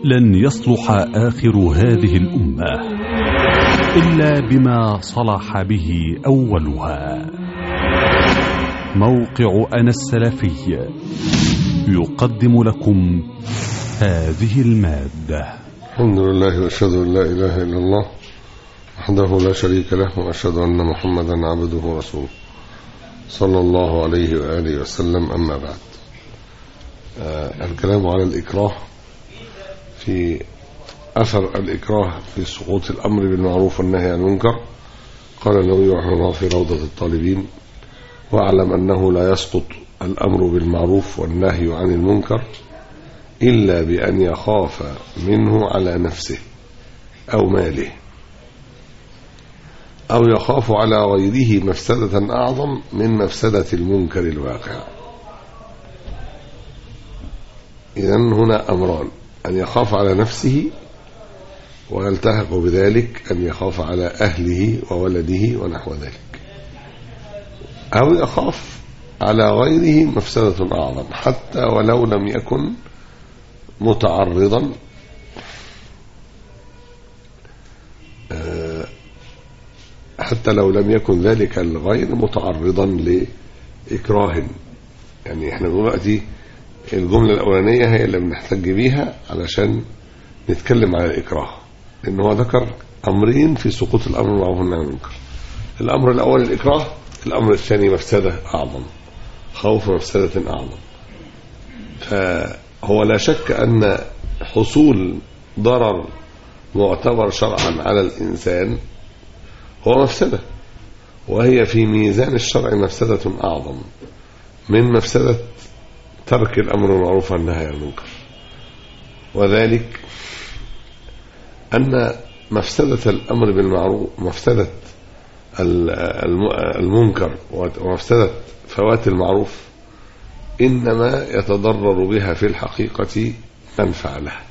لن يصلح آخر هذه الأمة إلا بما صلح به أولها موقع أنا السلفي يقدم لكم هذه المادة الحمد لله واشهد ان لا اله الا الله وحده لا شريك له واشهد ان محمدا عبده ورسوله صلى الله عليه واله وسلم اما بعد آه الكلام على الاكراه في اثر الاكراه في سقوط الامر بالمعروف والنهي عن المنكر قال النبي رحمه الله في روضه الطالبين واعلم انه لا يسقط الامر بالمعروف والنهي عن المنكر إلا بأن يخاف منه على نفسه أو ماله أو يخاف على غيره مفسدة أعظم من مفسدة المنكر الواقع إذا هنا أمران أن يخاف على نفسه ويلتحق بذلك أن يخاف على أهله وولده ونحو ذلك أو يخاف على غيره مفسدة أعظم حتى ولو لم يكن متعرضا حتى لو لم يكن ذلك الغير متعرضا لإكراه يعني احنا دلوقتي الجملة الأولانية هي اللي بنحتج بيها علشان نتكلم على الإكراه لأن هو ذكر أمرين في سقوط الأمر المعروف والنهي عن المنكر الأمر الأول الإكراه الأمر الثاني مفسدة أعظم خوف مفسدة أعظم ف هو لا شك أن حصول ضرر معتبر شرعا على الإنسان هو مفسدة وهي في ميزان الشرع مفسدة أعظم من مفسدة ترك الأمر المعروف والنهي عن المنكر وذلك أن مفسدة الأمر بالمعروف مفسدة المنكر ومفسدة فوات المعروف إنما يتضرر بها في الحقيقة من فعلها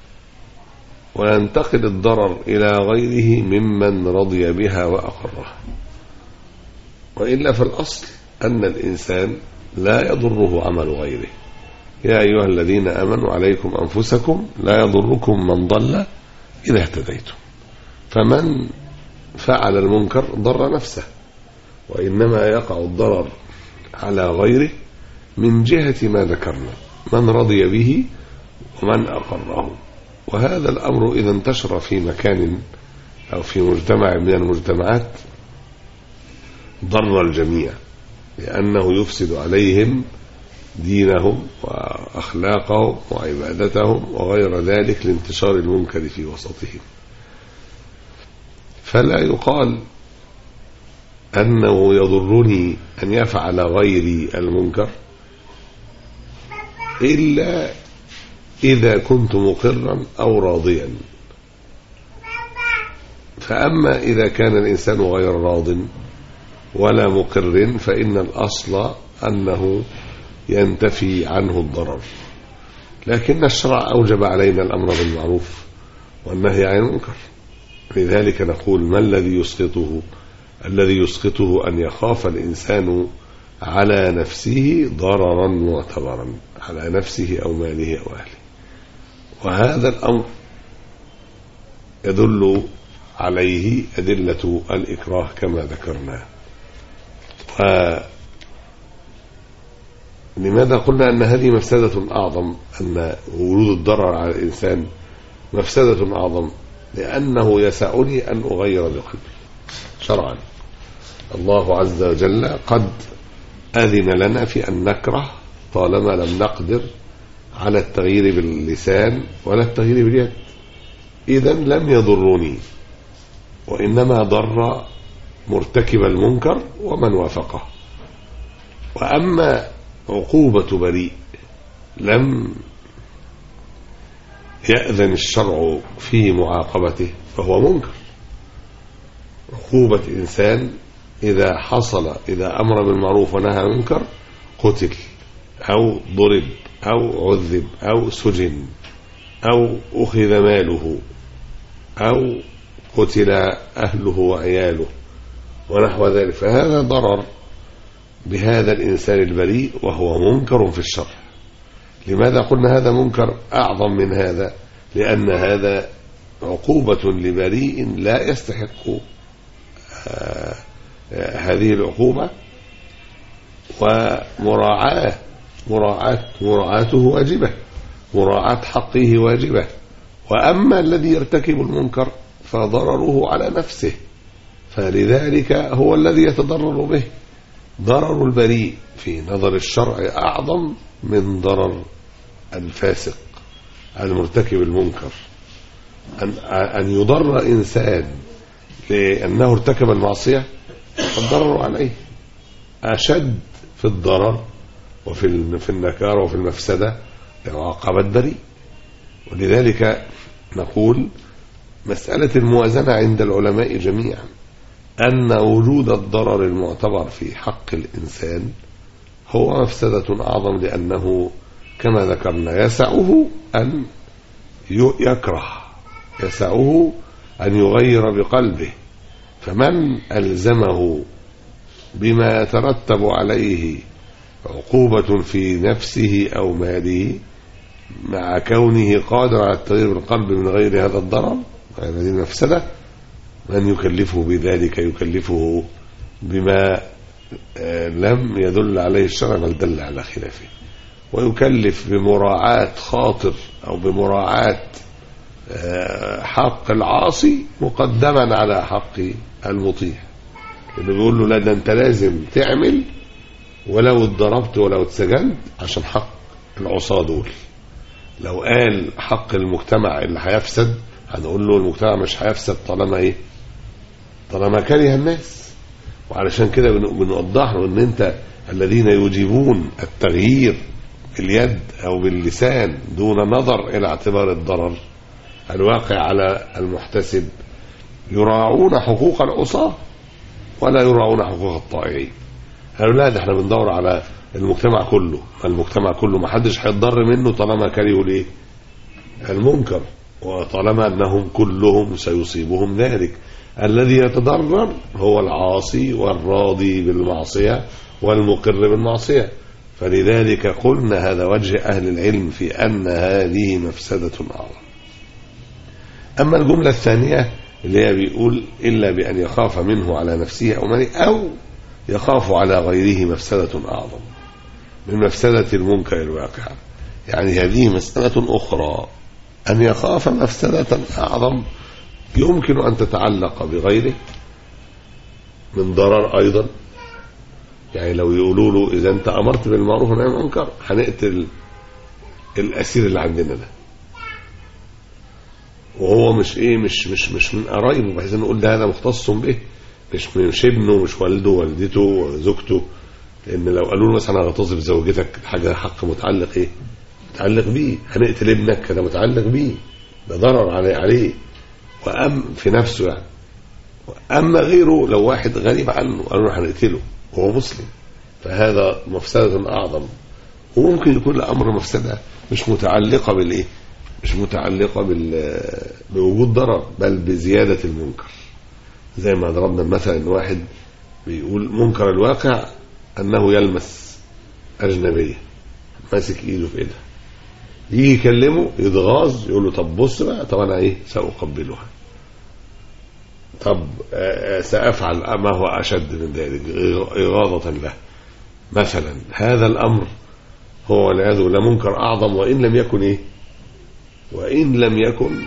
وينتقل الضرر إلى غيره ممن رضي بها وأقرها وإلا في الأصل أن الإنسان لا يضره عمل غيره يا أيها الذين أمنوا عليكم أنفسكم لا يضركم من ضل إذا اهتديتم فمن فعل المنكر ضر نفسه وإنما يقع الضرر على غيره من جهة ما ذكرنا من رضي به ومن أقره وهذا الأمر إذا انتشر في مكان أو في مجتمع من المجتمعات ضر الجميع لأنه يفسد عليهم دينهم وأخلاقهم وعبادتهم وغير ذلك لانتشار المنكر في وسطهم فلا يقال أنه يضرني أن يفعل غيري المنكر إلا إذا كنت مقرا أو راضيا فأما إذا كان الإنسان غير راض ولا مقر فإن الأصل أنه ينتفي عنه الضرر لكن الشرع أوجب علينا الأمر بالمعروف والنهي عن المنكر لذلك نقول ما الذي يسقطه الذي يسقطه أن يخاف الإنسان على نفسه ضررا معتبرا على نفسه أو ماله أو أهله وهذا الأمر يدل عليه أدلة الإكراه كما ذكرنا لماذا قلنا أن هذه مفسدة أعظم أن وجود الضرر على الإنسان مفسدة أعظم لأنه يسعني أن أغير بقلبي شرعا الله عز وجل قد أذن لنا في أن نكره طالما لم نقدر على التغيير باللسان ولا التغيير باليد إذا لم يضرني وإنما ضر مرتكب المنكر ومن وافقه وأما عقوبة بريء لم يأذن الشرع في معاقبته فهو منكر عقوبة إنسان إذا حصل إذا أمر بالمعروف ونهى عن المنكر قتل أو ضرب أو عذب أو سجن أو أخذ ماله أو قتل أهله وعياله ونحو ذلك فهذا ضرر بهذا الإنسان البريء وهو منكر في الشرع لماذا قلنا هذا منكر أعظم من هذا لأن هذا عقوبة لبريء لا يستحق آه، آه، هذه العقوبة ومراعاة مراعاة مراعاته واجبة مراعاة حقه واجبة وأما الذي يرتكب المنكر فضرره على نفسه فلذلك هو الذي يتضرر به ضرر البريء في نظر الشرع أعظم من ضرر الفاسق المرتكب المنكر أن, أن يضر إنسان لأنه ارتكب المعصية فالضرر عليه أشد في الضرر وفي ال- في النكارة وفي المفسدة لعقبة بريء ولذلك نقول مسألة الموازنة عند العلماء جميعا أن وجود الضرر المعتبر في حق الإنسان هو مفسدة أعظم لأنه كما ذكرنا يسعه أن ي- يكره يسعه أن يغير بقلبه فمن ألزمه بما يترتب عليه عقوبة في نفسه أو ماله مع كونه قادر على التغيير بالقلب من غير هذا الضرر هذه المفسدة من يكلفه بذلك يكلفه بما آه، لم يدل عليه الشرع بل دل على خلافه ويكلف بمراعاة خاطر أو بمراعاة آه، حق العاصي مقدما على حق المطيع اللي بيقول له لا ده انت لازم تعمل ولو اتضربت ولو اتسجنت عشان حق العصاة دول لو قال حق المجتمع اللي هيفسد هنقول له المجتمع مش هيفسد طالما ايه طالما كره الناس وعلشان كده بن- بنوضح له ان انت الذين يجيبون التغيير باليد او باللسان دون نظر الى اعتبار الضرر الواقع على المحتسب يراعون حقوق العصاة ولا يراعون حقوق الطائعين قالوا لا ده احنا بندور على المجتمع كله المجتمع كله ما حدش هيتضر منه طالما كرهوا ليه المنكر وطالما انهم كلهم سيصيبهم ذلك الذي يتضرر هو العاصي والراضي بالمعصية والمقر بالمعصية فلذلك قلنا هذا وجه أهل العلم في أن هذه مفسدة أعظم أما الجملة الثانية اللي هي بيقول إلا بأن يخاف منه على نفسه أو ماله أو يخاف على غيره مفسدة أعظم من مفسدة المنكر الواقع يعني هذه مسألة أخرى أن يخاف مفسدة أعظم يمكن أن تتعلق بغيره من ضرر أيضا يعني لو يقولوا له إذا أنت أمرت بالمعروف ونهي عن المنكر هنقتل الأسير اللي عندنا ده وهو مش ايه مش مش مش من قرايبه بحيث نقول ده هذا مختص به مش مش ابنه مش والده والدته زوجته لان لو قالوا له مثلا هغتصب زوجتك حاجه حق متعلق ايه؟ متعلق بيه هنقتل ابنك ده متعلق بيه ده ضرر عليه عليه وأم في نفسه يعني أما غيره لو واحد غريب عنه قالوا له هنقتله وهو مسلم فهذا مفسدة أعظم وممكن يكون الأمر مفسدة مش متعلقة بالإيه مش متعلقة بال بوجود ضرر بل بزيادة المنكر زي ما ضربنا المثل ان واحد بيقول منكر الواقع انه يلمس اجنبيه ماسك ايده في ايدها يجي يكلمه يتغاظ يقول له طب بص بقى طب انا ايه ساقبلها طب آه، آه، سافعل ما هو اشد من ذلك اغاظه له مثلا هذا الامر هو والعياذ بالله منكر اعظم وان لم يكن ايه وإن لم يكن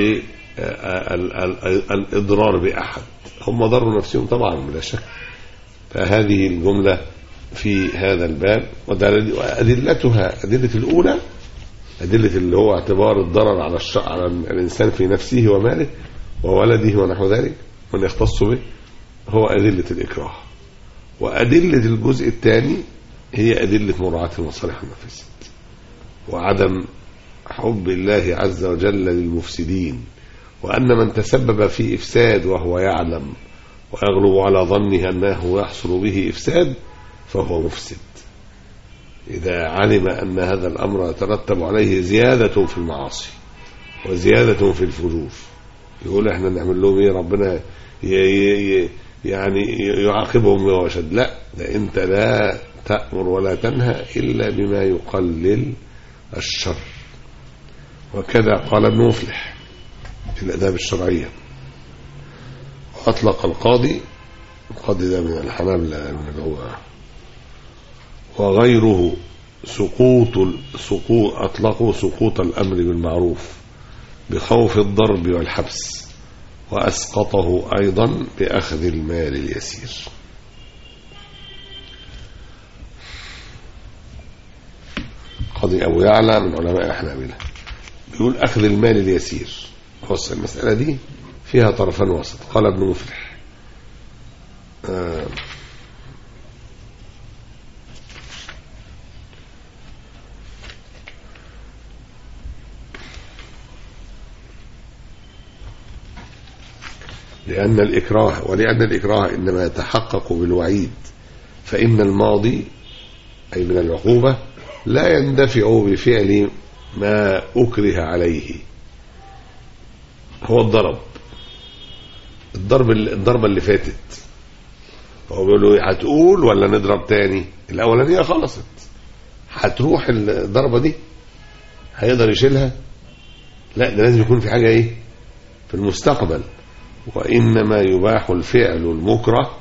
بالإضرار بأحد هم ضروا نفسهم طبعا بلا شك فهذه الجملة في هذا الباب ودل- وأدلتها أدلة الأولى أدلة اللي هو اعتبار الضرر على الش... على الإنسان في نفسه وماله وولده ونحو ذلك من يختص به هو أدلة الإكراه وأدلة الجزء الثاني هي أدلة مراعاة المصالح والمفاسد وعدم حب الله عز وجل للمفسدين وأن من تسبب في إفساد وهو يعلم ويغلب على ظنه أنه يحصل به إفساد فهو مفسد إذا علم أن هذا الأمر يترتب عليه زيادة في المعاصي وزيادة في الفجور يقول احنا نعمل لهم ايه ربنا ي ي ي يعني يعاقبهم وشد لا ده انت لا تأمر ولا تنهى إلا بما يقلل الشر وكذا قال ابن مفلح في الآداب الشرعية وأطلق القاضي القاضي ده من الحنابلة من اللي هو وغيره سقوط سقوط أطلقوا سقوط الأمر بالمعروف بخوف الضرب والحبس وأسقطه أيضا بأخذ المال اليسير قاضي أبو يعلى من علماء الحنابلة بيقول أخذ المال اليسير خص المسألة دي فيها طرفان وسط قال ابن مفلح آه لأن الإكراه ولأن الإكراه إنما يتحقق بالوعيد فإن الماضي أي من العقوبة لا يندفع بفعل ما أكره عليه هو الضرب الضرب الضربة اللي فاتت هو بيقول له هتقول ولا نضرب تاني الأولانية خلصت هتروح الضربة دي هيقدر يشيلها لا ده لازم يكون في حاجة ايه في المستقبل وإنما يباح الفعل المكره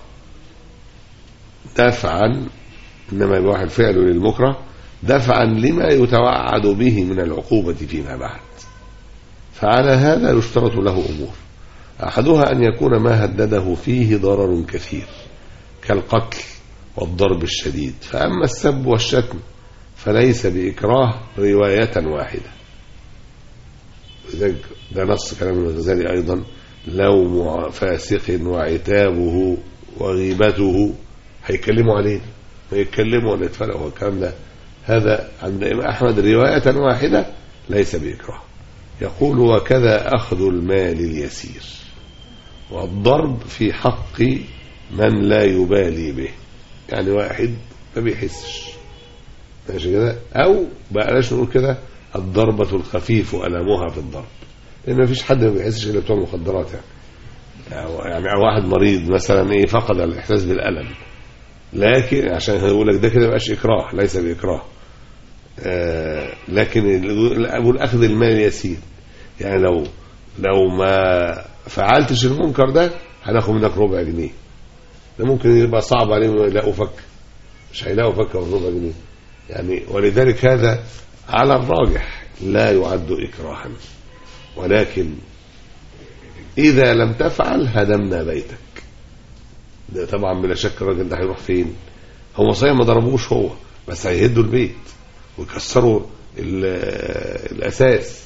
دفعا إنما يباح الفعل للمكره دفعا لما يتوعد به من العقوبة فيما بعد فعلى هذا يشترط له أمور أحدها أن يكون ما هدده فيه ضرر كثير كالقتل والضرب الشديد فأما السب والشتم فليس بإكراه رواية واحدة ده نص كلام الغزالي أيضا لوم فاسق وعتابه وغيبته هيكلموا عليه ويتكلموا ولا يتفرقوا الكلام ده هذا عند أحمد رواية واحدة ليس بإكراه يقول وكذا أخذ المال اليسير والضرب في حق من لا يبالي به يعني واحد ما بيحسش ماشي كده أو بلاش نقول كده الضربة الخفيف ألمها في الضرب لأن ما فيش حد ما بيحسش إلا بتوع المخدرات يعني أو يعني أو واحد مريض مثلا إيه فقد الإحساس بالألم لكن عشان يقول لك ده كده مبقاش إكراه ليس بإكراه آه لكن أقول أخذ المال يسير يعني لو لو ما فعلتش المنكر ده هناخد منك ربع جنيه ده ممكن يبقى صعب عليهم يلاقوا فك مش هيلاقوا فك من ربع جنيه يعني ولذلك هذا على الراجح لا يعد إكراها ولكن إذا لم تفعل هدمنا بيتك ده طبعا بلا شك الراجل ده هيروح فين هو صحيح ما ضربوش هو بس هيهدوا البيت ويكسروا الأساس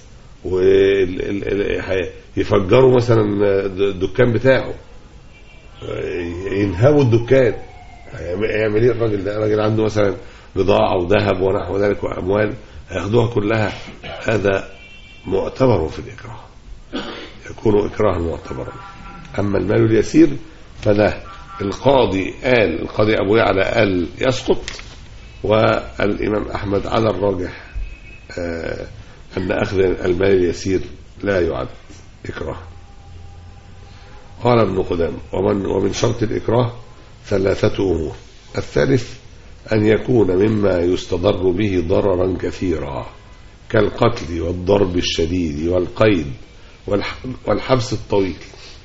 ويفجروا مثلا الدكان بتاعه ينهبوا الدكان هيعمل ايه الراجل ده الراجل عنده مثلا بضاعة وذهب ونحو ذلك وأموال هياخدوها كلها هذا معتبر في الإكراه يكون إكراها معتبرا أما المال اليسير فده القاضي قال القاضي أبو يعلى قال يسقط والإمام أحمد على الراجح آه أن أخذ المال اليسير لا يعد إكراه قال ابن قدام ومن, ومن شرط الإكراه ثلاثة أمور الثالث أن يكون مما يستضر به ضررا كثيرا كالقتل والضرب الشديد والقيد والحبس الطويل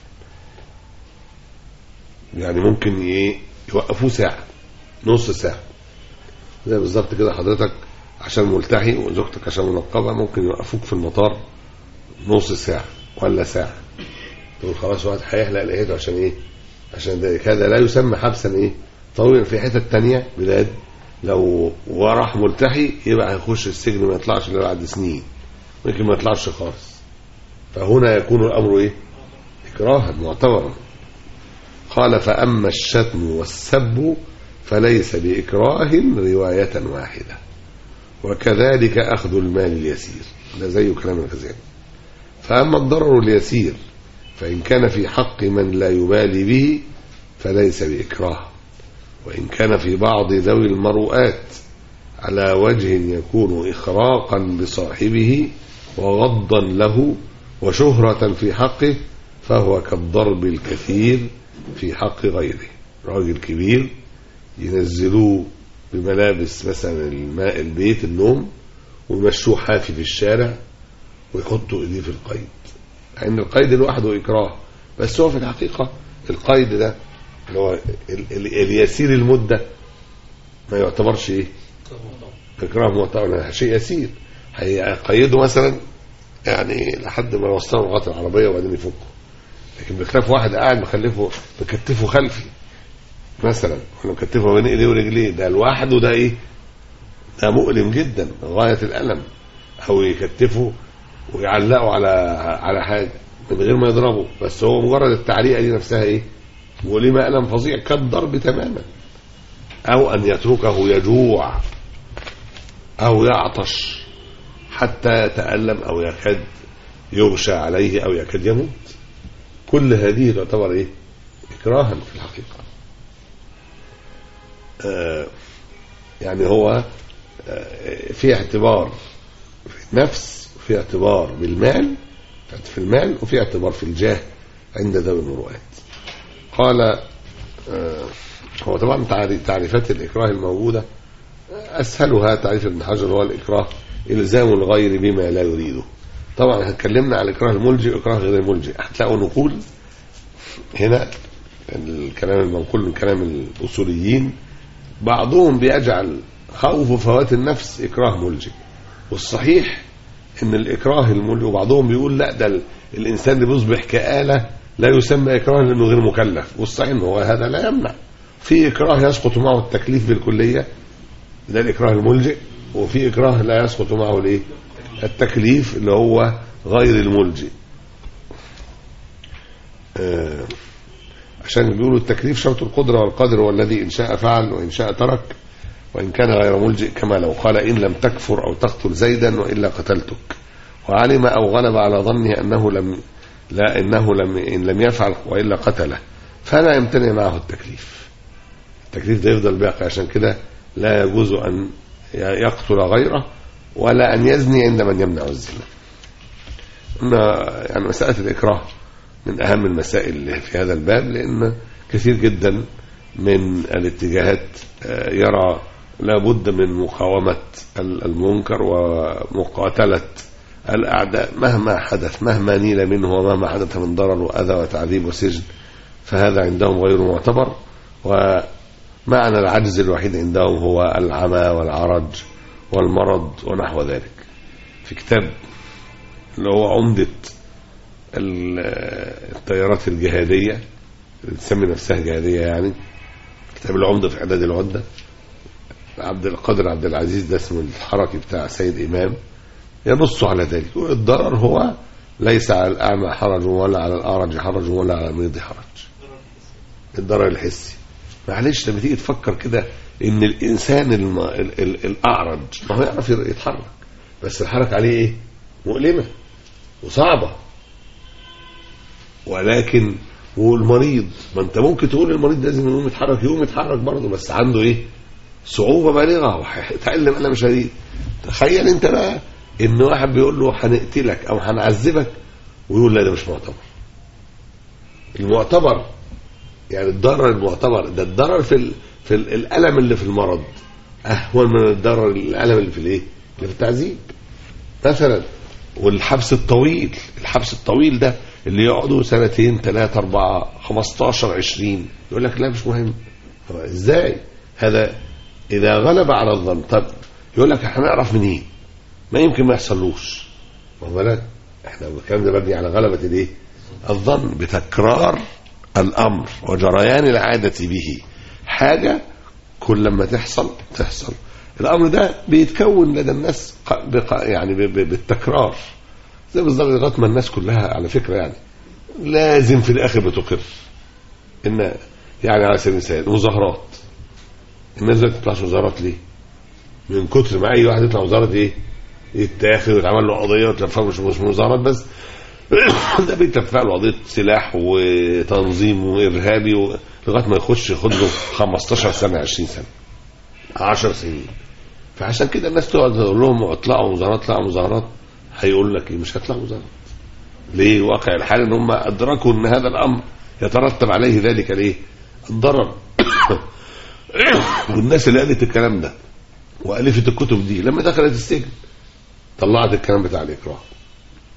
يعني ممكن ايه يوقفوه ساعة نص ساعة زي بالظبط كده حضرتك عشان ملتحي وزوجتك عشان منقبة ممكن يوقفوك في المطار نص ساعة ولا ساعة تقول خلاص واحد هيحلق لقيته عشان ايه عشان ده كده لا يسمى حبسا ايه طويلا في حتة تانية بلاد لو وراح ملتحي يبقى هيخش السجن ما يطلعش الا بعد سنين ممكن ما يطلعش خالص فهنا يكون الامر ايه اكراها معتبرا قال فاما الشتم والسب فليس باكراه روايه واحده وكذلك اخذ المال اليسير ده زي كلام الغزالي فاما الضرر اليسير فان كان في حق من لا يبالي به فليس باكراه وإن كان في بعض ذوي المروءات على وجه يكون إخراقا بصاحبه وغضا له وشهرة في حقه فهو كالضرب الكثير في حق غيره راجل كبير ينزلوه بملابس مثلا الماء البيت النوم ويمشوه حافي في الشارع ويحطوا ايديه في القيد لان القيد لوحده اكراه بس هو في الحقيقه القيد ده اللي هو ال- ال- اليسير المده ما يعتبرش ايه اكراه معتبر شيء يسير هيقيده مثلا يعني لحد ما يوصله لغايه العربيه وبعدين يفكه لكن بخلاف واحد قاعد مخلفه مكتفه خلفي مثلا ولا مكتفه بين ايديه ورجليه ده لوحده ده ايه ده مؤلم جدا غايه الالم او يكتفه ويعلقه على على حاجه من غير ما يضربه بس هو مجرد التعليقه دي نفسها ايه ولما الم فظيع كالضرب تماما او ان يتركه يجوع او يعطش حتى يتالم او يكاد يغشى عليه او يكاد يموت كل هذه تعتبر ايه اكراها في الحقيقه آه يعني هو آه في اعتبار في النفس وفي اعتبار بالمال في المال وفي اعتبار في الجاه عند ذوي المروءات قال آه هو طبعا تعري- تعريفات الإكراه الموجودة أسهلها تعريف ابن حجر هو الإكراه إلزام الغير بما لا يريده طبعا اتكلمنا على الإكراه الملجئ وإكراه غير الملجئ هتلاقوا نقول هنا الكلام المنقول من كلام الأصوليين بعضهم بيجعل خوف فوات النفس إكراه ملجئ والصحيح ان الاكراه الملجئ وبعضهم بيقول لا ده ال- الانسان اللي بيصبح كآلة لا يسمى اكراه لانه غير مكلف والصحيح ان هو هذا لا يمنع في اكراه يسقط معه التكليف بالكليه ده الاكراه الملجئ وفي اكراه لا يسقط معه الايه التكليف اللي هو غير الملجئ آه عشان بيقولوا التكليف شرط القدرة والقدر والذي إن شاء فعل وإن شاء ترك وإن كان غير ملجئ كما لو قال إن لم تكفر أو تقتل زيدا وإلا قتلتك وعلم أو غلب على ظنه أنه لم لا إنه لم إن لم يفعل وإلا قتله فلا يمتنع معه التكليف التكليف ده يفضل باقي عشان كده لا يجوز أن يقتل غيره ولا أن يزني عند من يمنع الزنا قلنا يعني مسألة الإكراه من أهم المسائل اللي في هذا الباب لأن كثير جدا من الاتجاهات آه، يرى لابد من مقاومة ال- المنكر ومقاتلة الأعداء مهما حدث مهما نيل منه ومهما حدث من ضرر وأذى وتعذيب وسجن فهذا عندهم غير معتبر ومعنى العجز الوحيد عندهم هو العمى والعرج والمرض ونحو ذلك في كتاب اللي هو عمدة ال- التيارات الجهادية اللي تسمي نفسها جهادية يعني كتاب العمدة في إعداد العدة عبد القادر عبد العزيز ده اسمه الحركي بتاع سيد إمام ينص على ذلك الضرر هو ليس على الأعمى حرج ولا على الأعرج حرج ولا على المريض حرج الضرر الحسي معلش لما تيجي تفكر كده ان الانسان الم... ال... ال... الاعرج ما هو يعرف يتحرك بس الحركه عليه ايه مؤلمه وصعبه ولكن والمريض ما انت ممكن تقول المريض لازم يقوم يتحرك يقوم يتحرك برضه بس عنده ايه صعوبه بالغه وهيتعلم الم شديد تخيل انت بقى ان واحد بيقول له هنقتلك او هنعذبك ويقول لا ده مش معتبر المعتبر يعني الضرر المعتبر ده الضرر في ال... في ال- الالم اللي في المرض اهون من الضرر الالم اللي في الايه اللي في التعذيب مثلا والحبس الطويل الحبس الطويل ده اللي يقعدوا سنتين ثلاثة أربعة 15 20 يقول لك لا مش مهم طب ازاي هذا إذا غلب على الظن طب يقول لك هنعرف منين ما يمكن ما يحصلوش ما هو لا احنا الكلام ده مبني على غلبة الايه الظن بتكرار الأمر وجريان العادة به حاجة كل لما تحصل تحصل الأمر ده بيتكون لدى الناس ق- بق- يعني ب- ب- بالتكرار زي بالظبط لغايه ما الناس كلها على فكره يعني لازم في الاخر بتقر ان يعني على سبيل المثال مظاهرات الناس ما تطلعش مظاهرات ليه؟ من كتر ما اي واحد يطلع مظاهره ايه؟ يتاخد ويتعمل له قضيه وتلفها مش مش مظاهرات بس ده بيتلفع له قضيه سلاح وتنظيم وارهابي و... لغايه ما يخش ياخد له 15 سنه 20 سنه 10 سنين فعشان كده الناس تقعد تقول لهم اطلعوا مظاهرات اطلعوا مظاهرات هيقول لك ايه مش هيطلع مظاهرات ليه واقع الحال ان هم ادركوا ان هذا الامر يترتب عليه ذلك الايه الضرر والناس اللي قالت الكلام ده والفت الكتب دي لما دخلت السجن طلعت الكلام بتاع الاكراه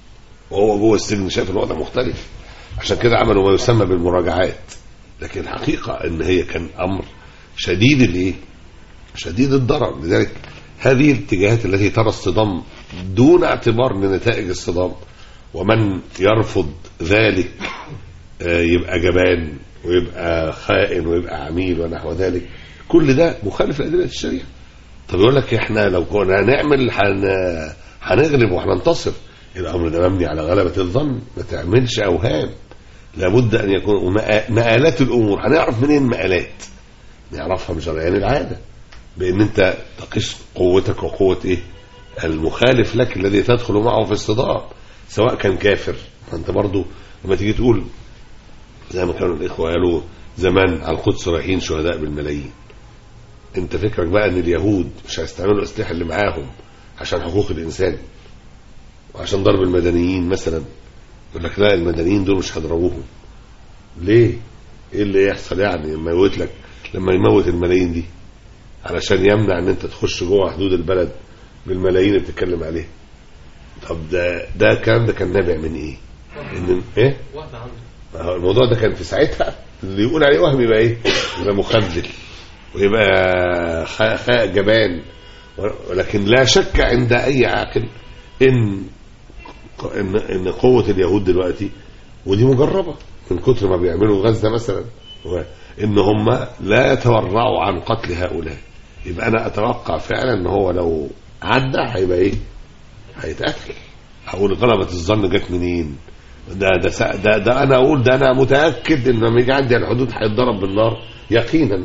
وهو جوه السجن شايف الوضع مختلف عشان كده عملوا ما يسمى بالمراجعات لكن الحقيقه ان هي كان امر شديد الايه شديد الضرر لذلك هذه الاتجاهات التي ترى الصدام دون اعتبار لنتائج الصدام ومن يرفض ذلك آه، يبقى جبان ويبقى خائن ويبقى عميل ونحو ذلك كل ده مخالف لأدلة الشريعة طب يقول لك احنا لو كنا هنعمل هن- هنغلب وهننتصر الامر ده مبني على غلبة الظن ما تعملش اوهام لابد ان يكون ومآ- مآلات الامور هنعرف منين مآلات نعرفها من جريان العاده بان انت تقيس قوتك وقوه ايه المخالف لك الذي تدخل معه في الصدام سواء كان كافر فانت برضو لما تيجي تقول زي ما كانوا الاخوه قالوا زمان على القدس رايحين شهداء بالملايين انت فكرك بقى ان اليهود مش هيستعملوا الاسلحه اللي معاهم عشان حقوق الانسان وعشان ضرب المدنيين مثلا يقول لك لا المدنيين دول مش هضربوهم ليه ايه اللي يحصل يعني لما يموت لك لما يموت الملايين دي علشان يمنع ان انت تخش جوه حدود البلد بالملايين اللي بتتكلم عليها طب ده ده الكلام ده كان نابع من ايه؟ ان ايه؟ واحدة عنده ما هو الموضوع ده كان في ساعتها اللي يقول عليه وهم يبقى ايه؟ يبقى مخذل ويبقى خ- خ- جبان ولكن لا شك عند اي عاقل ان ان ان قوه اليهود دلوقتي ودي مجربه من كتر ما بيعملوا غزه مثلا و- ان هم لا يتورعوا عن قتل هؤلاء يبقى انا اتوقع فعلا ان هو لو عدى هيبقى ايه؟ هيتقتل هقول غلبة الظن جت منين؟ ده ده سا- ده, ده انا اقول ده انا متاكد ان لما يجي عندي على الحدود هيتضرب بالنار يقينا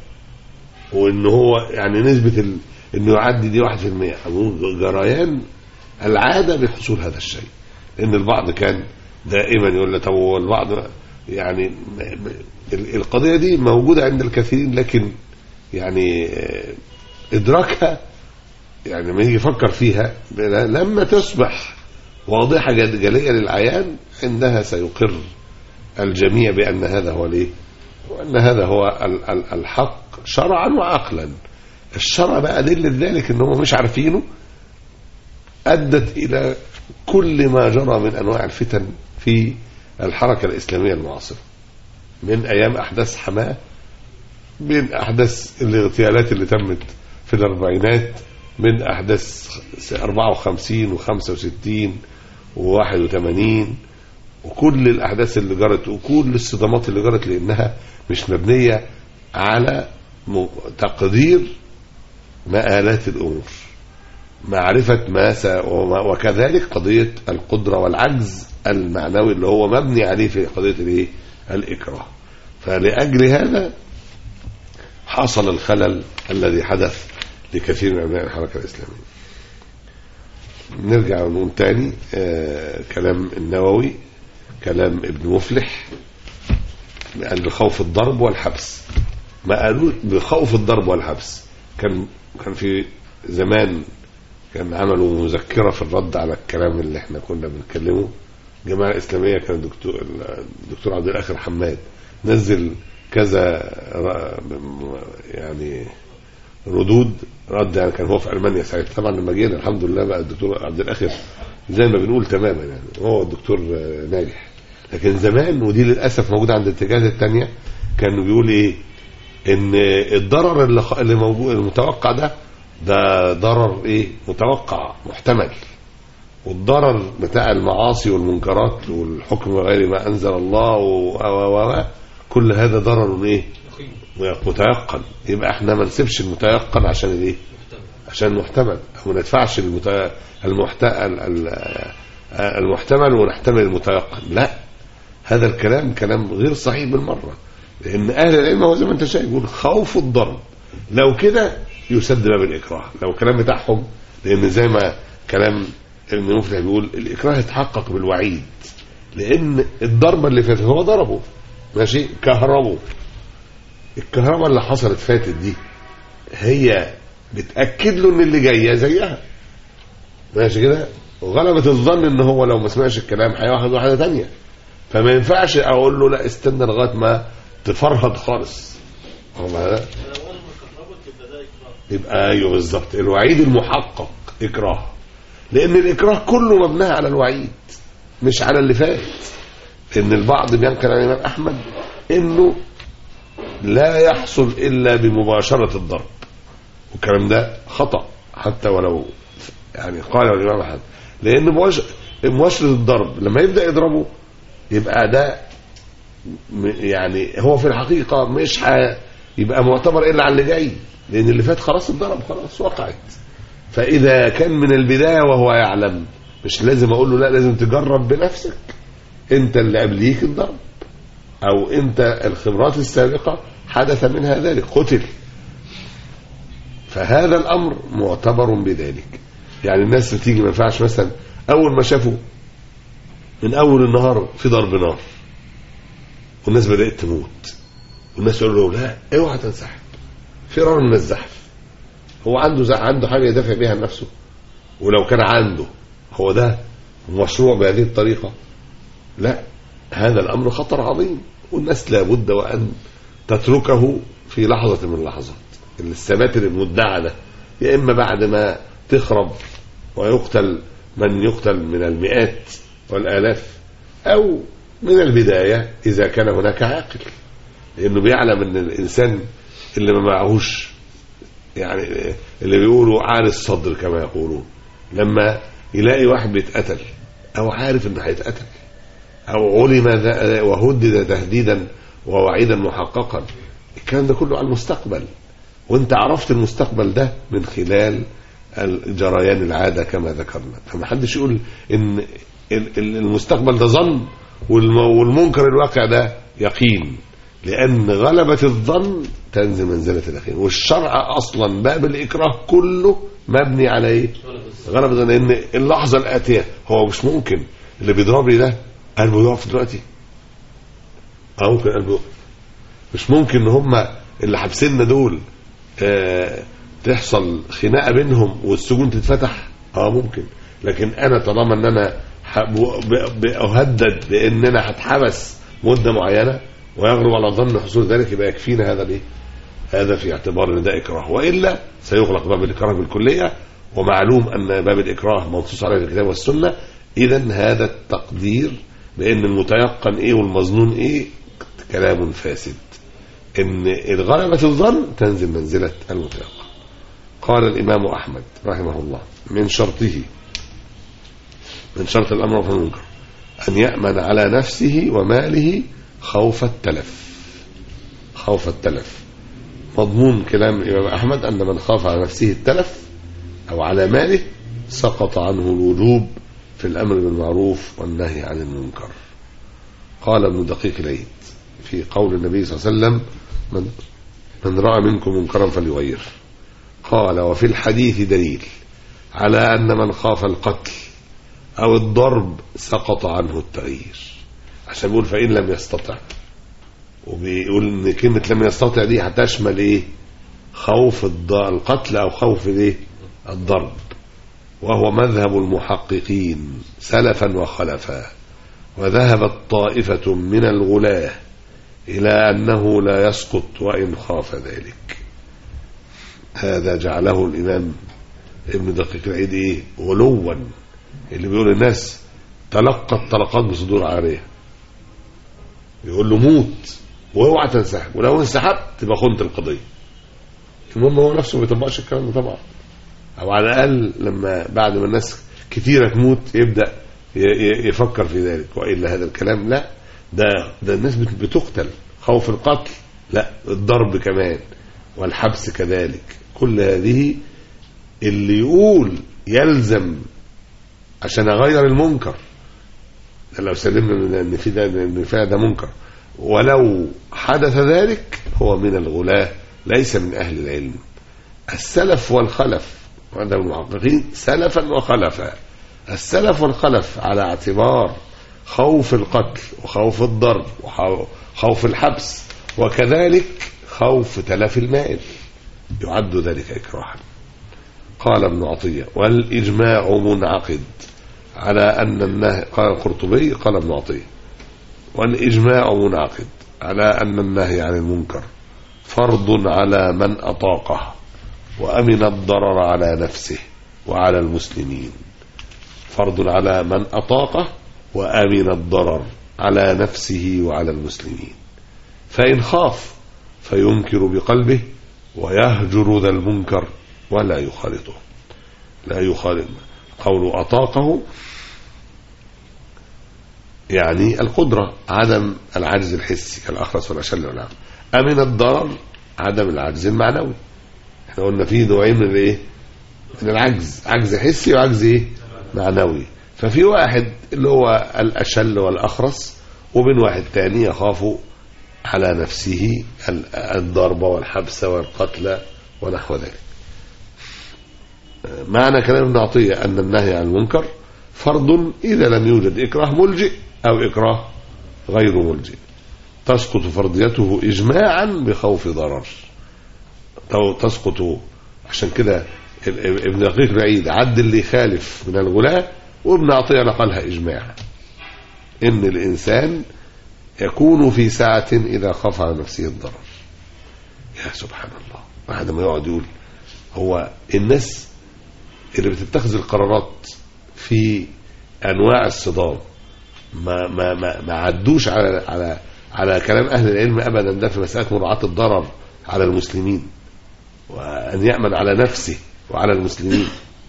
وان هو يعني نسبه ال... انه يعدي دي 1% أقول جريان العاده بحصول هذا الشيء ان البعض كان دائما يقول لك طب هو البعض يعني م- م- ال- القضيه دي موجوده عند الكثيرين لكن يعني آه، ادراكها يعني لما يجي يفكر فيها لما تصبح واضحه جد- جليه للعيان عندها سيقر الجميع بان هذا هو الايه؟ وان هذا هو ال- ال- الحق شرعا وعقلا. الشرع بقى دل ذلك ان هم مش عارفينه ادت الى كل ما جرى من انواع الفتن في الحركه الاسلاميه المعاصره. من ايام احداث حماه من احداث الاغتيالات اللي تمت في الاربعينات من احداث 54 و65 و81 وكل الاحداث اللي جرت وكل الصدمات اللي جرت لانها مش مبنيه على م- تقدير مآلات الامور معرفة ما س... وما- وكذلك قضية القدرة والعجز المعنوي اللي هو مبني عليه في قضية الايه؟ الإكراه فلأجل هذا حصل الخلل الذي حدث لكثير من أبناء الحركة الإسلامية نرجع ونقول تاني آه كلام النووي كلام ابن مفلح قال بخوف الضرب والحبس ما قالوا بخوف الضرب والحبس كان كان في زمان كان عملوا مذكرة في الرد على الكلام اللي احنا كنا بنتكلمه الجماعة الإسلامية كان الدكتور الدكتور عبد الآخر حماد نزل كذا ر- يعني ردود رد يعني كان هو في المانيا ساعتها طبعا لما جينا الحمد لله بقى الدكتور عبد الاخر زي ما بنقول تماما يعني هو الدكتور آه، ناجح لكن زمان ودي للاسف موجوده عند الاتجاهات الثانيه كانوا بيقول ايه ان الضرر اللي خ- اللي موجود المتوقع ده ده ضرر ايه متوقع محتمل والضرر بتاع المعاصي والمنكرات والحكم غير ما انزل الله و و و كل هذا ضرر ايه متيقن يبقى احنا ما نسيبش المتيقن عشان الايه عشان محتمل او ما ندفعش المت... المحت... ال- ال- المحتمل ونحتمل المتيقن لا هذا الكلام كلام غير صحيح بالمره لان اهل العلم هو زي ما انت شايف يقول خوف الضرب لو كده يسد باب الاكراه لو الكلام بتاعهم لان زي ما كلام ابن مفلح بيقول الاكراه يتحقق بالوعيد لان الضربه اللي فاتت هو ضربه ماشي كهربه الكهرباء اللي حصلت فاتت دي هي بتاكد له ان اللي جايه زيها ماشي كده وغلبت الظن ان هو لو ما سمعش الكلام هياخد واحده تانية فما ينفعش اقول له لا استنى لغايه ما تفرهد خالص فاهم هذا؟ يبقى ايوه بالظبط الوعيد المحقق اكراه لان الاكراه كله مبناه على الوعيد مش على اللي فات لان البعض بينقل عن الامام احمد انه لا يحصل الا بمباشره الضرب والكلام ده خطا حتى ولو يعني قاله الامام احمد لان مباشر- مباشره الضرب لما يبدا يضربه يبقى ده م- يعني هو في الحقيقه مش ح... يبقى معتبر الا على اللي جاي لان اللي فات خلاص اتضرب خلاص وقعت فاذا كان من البدايه وهو يعلم مش لازم اقول له لا لازم تجرب بنفسك انت اللي قبليك الضرب او انت الخبرات السابقه حدث منها ذلك قتل فهذا الامر معتبر بذلك يعني الناس بتيجي ما ينفعش مثلا اول ما شافوا من اول النهار في ضرب نار والناس بدات تموت والناس يقولوا له لا اوعى تنسحب فرار من الزحف هو عنده زع... عنده حاجه يدافع بيها عن نفسه ولو كان عنده هو ده مشروع بهذه الطريقه لا هذا الامر خطر عظيم والناس لابد وان تتركه في لحظه من اللحظات السباتر المدعى ده يا اما بعد ما تخرب ويقتل من يقتل من المئات والالاف او من البدايه اذا كان هناك عاقل لانه بيعلم ان الانسان اللي ما معهوش يعني اللي بيقولوا عار الصدر كما يقولون لما يلاقي واحد بيتقتل او عارف انه هيتقتل او علم ذا- وهدد تهديدا ووعيدا محققا الكلام ده كله على المستقبل وانت عرفت المستقبل ده من خلال جريان العاده كما ذكرنا فما حدش يقول ان ال- ال- المستقبل ده ظن والم- والمنكر الواقع ده يقين لان غلبه الظن تنزل منزله اليقين والشرع اصلا باب الاكراه كله مبني على ايه غلبه الظن لان اللحظه الاتيه هو مش ممكن اللي بيضرب لي ده قلبه يقف دلوقتي اه ممكن قلبه يقف مش ممكن ان هم اللي حابسيننا دول آه تحصل خناقه بينهم والسجون تتفتح اه ممكن لكن انا طالما ان انا ح- ب- ب- اهدد بان انا هتحبس مده معينه ويغلب على ظن حصول ذلك يبقى يكفينا هذا الايه؟ هذا في اعتبار ان ده اكراه والا سيغلق باب الاكراه بالكليه ومعلوم ان باب الاكراه منصوص عليه في الكتاب والسنه اذا هذا التقدير بان المتيقن ايه والمظنون ايه كلام فاسد ان غلبة الظن تنزل منزلة المتيقن قال الامام احمد رحمه الله من شرطه من شرط الامر والمنكر ان يامن على نفسه وماله خوف التلف خوف التلف مضمون كلام الامام احمد ان من خاف على نفسه التلف او على ماله سقط عنه الوجوب في الامر بالمعروف والنهي عن المنكر قال ابن دقيق العيد في قول النبي صلى الله عليه وسلم من من راى منكم منكرا فليغير قال وفي الحديث دليل على ان من خاف القتل او الضرب سقط عنه التغيير عشان بيقول فان لم يستطع وبيقول ان كلمه لم يستطع دي هتشمل ايه خوف الض- القتل او خوف الايه الضرب وهو مذهب المحققين سلفا وخلفا وذهبت طائفة من الغلاة إلى أنه لا يسقط وإن خاف ذلك هذا جعله الإمام ابن دقيق العيد إيه غلوا اللي بيقول الناس تلقت طلقات بصدور عارية يقول له موت واوعى تنسحب ولو انسحبت تبقى خنت القضية المهم هو نفسه ما بيطبقش الكلام ده طبعا او على الاقل لما بعد ما الناس كتيره تموت يبدا ي- ي- يفكر في ذلك والا هذا الكلام لا ده ده الناس بت- بتقتل خوف القتل لا الضرب كمان والحبس كذلك كل هذه اللي يقول يلزم عشان اغير المنكر ده لو سلمنا من ان في ده ان فيها ده منكر ولو حدث ذلك هو من الغلاة ليس من اهل العلم السلف والخلف وعند المحققين سلفا وخلفا السلف والخلف على اعتبار خوف القتل وخوف الضرب وخوف الحبس وكذلك خوف تلف المال يعد ذلك إكراها قال ابن عطية والإجماع منعقد على أن النهي قال القرطبي قال ابن عطية والإجماع منعقد على أن النهي عن المنكر فرض على من أطاقه وأمن الضرر على نفسه وعلى المسلمين فرض على من أطاقه وأمن الضرر على نفسه وعلى المسلمين فإن خاف فينكر بقلبه ويهجر ذا المنكر ولا يخالطه لا يخالط قول أطاقه يعني القدرة عدم العجز الحسي كالأخرس والأشل والأعمى أمن الضرر عدم العجز المعنوي احنا قلنا في نوعين من الايه من العجز عجز حسي وعجز ايه معنوي ففي واحد اللي هو الأشل والأخرس وبين واحد تاني يخاف على نفسه الضرب والحبس والقتل ونحو ذلك معنى كلام ابن عطية أن النهي عن المنكر فرض إذا لم يوجد إكراه ملجئ أو إكراه غير ملجئ تسقط فرضيته إجماعا بخوف ضرر تسقط عشان كده ابن دقيق بعيد عد اللي يخالف من الغلاة وابن عطية نقلها إجماع إن الإنسان يكون في ساعة إذا خاف على نفسه الضرر يا سبحان الله واحد ما يقعد يقول هو الناس اللي بتتخذ القرارات في أنواع الصدام ما ما ما, ما عدوش على على على كلام أهل العلم أبدا ده في مسألة مراعاة الضرر على المسلمين وأن يأمن على نفسه وعلى المسلمين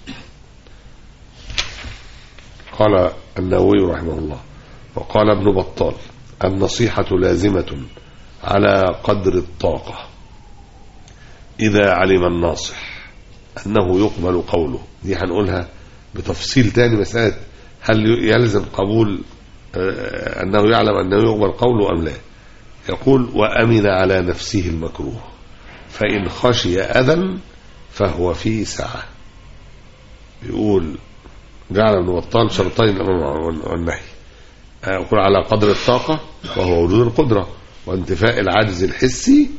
قال النووي رحمه الله وقال ابن بطال النصيحة لازمة على قدر الطاقة إذا علم الناصح أنه يقبل قوله دي هنقولها بتفصيل تاني مسألة هل يلزم قبول أنه يعلم أنه يقبل قوله أم لا يقول وأمن على نفسه المكروه فإن خشي أذى فهو في سعة يقول جعل ابن بطال شرطين الأمر والنهي يقول على قدر الطاقة وهو وجود القدرة وانتفاء العجز الحسي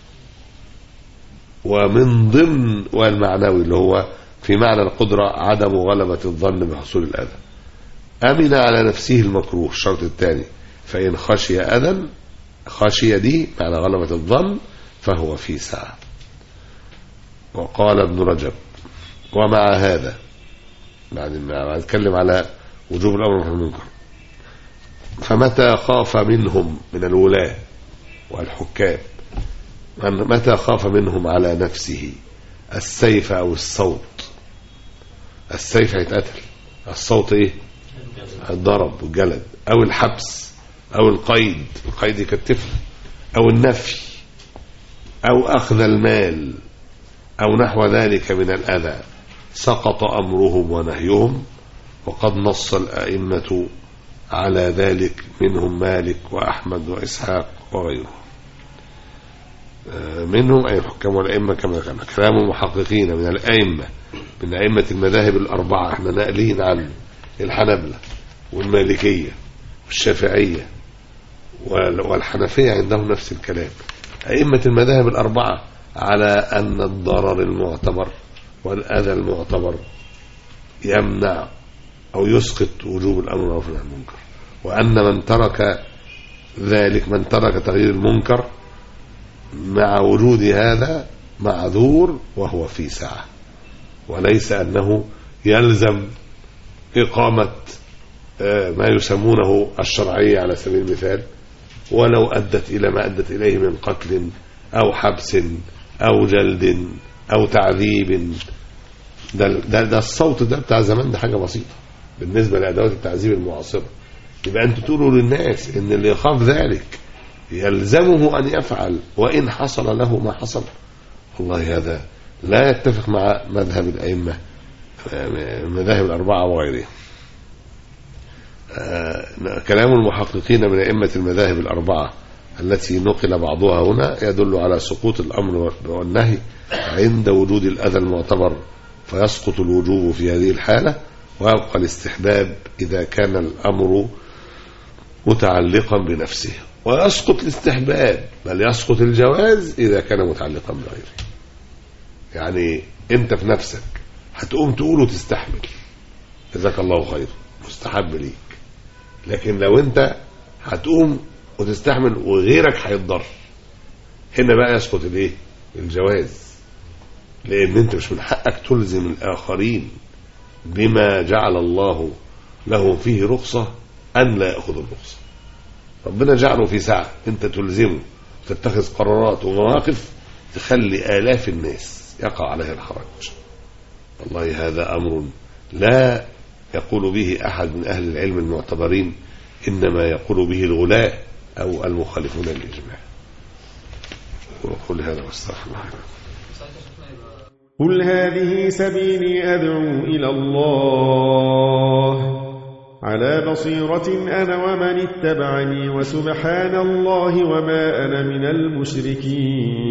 ومن ضمن والمعنوي اللي هو في معنى القدرة عدم غلبة الظن بحصول الأذى أمن على نفسه المكروه الشرط الثاني فإن خشي أذى خشي دي معنى غلبة الظن فهو في سعة وقال ابن رجب ومع هذا بعد ما نتكلم على وجوب الأمر في المنكر فمتى خاف منهم من الولاة والحكام متى خاف منهم على نفسه السيف أو الصوت السيف هيتقتل الصوت ايه الضرب والجلد او الحبس او القيد القيد يكتفه او النفي او اخذ المال او نحو ذلك من الاذى سقط امرهم ونهيهم وقد نص الائمه على ذلك منهم مالك واحمد واسحاق وغيرهم منهم أي الحكام والأئمة كما كان كلام المحققين من الأئمة من أئمة المذاهب الأربعة احنا ناقلين عن الحنبلة والمالكية والشافعية والحنفية عندهم نفس الكلام أئمة المذاهب الأربعة على أن الضرر المعتبر والأذى المعتبر يمنع أو يسقط وجوب الأمر والنهي عن المنكر وأن من ترك ذلك من ترك تغيير المنكر مع وجود هذا معذور وهو في سعة وليس أنه يلزم إقامة ما يسمونه الشرعية على سبيل المثال ولو أدت إلى ما أدت إليه من قتل أو حبس أو جلد أو تعذيب ده, ده, ده الصوت ده بتاع زمان ده حاجة بسيطة بالنسبة لأدوات التعذيب المعاصرة يبقى أنتوا تقولوا للناس إن اللي يخاف ذلك يلزمه أن يفعل وإن حصل له ما حصل والله هذا لا يتفق مع مذهب الأئمة المذاهب الأربعة وغيرها كلام المحققين من أئمة المذاهب الأربعة التي نقل بعضها هنا يدل على سقوط الأمر والنهي عند وجود الأذى المعتبر فيسقط الوجوب في هذه الحالة ويبقى الاستحباب إذا كان الأمر متعلقا بنفسه ويسقط الاستحباب بل يسقط الجواز إذا كان متعلقا بغيره يعني أنت في نفسك هتقوم تقول وتستحمل جزاك الله خير مستحب ليك لكن لو أنت هتقوم وتستحمل وغيرك هيتضر هنا بقى يسقط الايه الجواز لان انت مش من حقك تلزم الاخرين بما جعل الله له فيه رخصة أن لا يأخذ الرخصة ربنا جعله في سعة أنت تلزمه تتخذ قرارات ومواقف تخلي آلاف الناس يقع عليها الحرج والله هذا أمر لا يقول به أحد من أهل العلم المعتبرين إنما يقول به الغلاء أو المخالفون للإجماع وقل هذا واستغفر الله قل هذه سبيلي أدعو إلى الله على بصيرة أنا ومن اتبعني وسبحان الله وما أنا من المشركين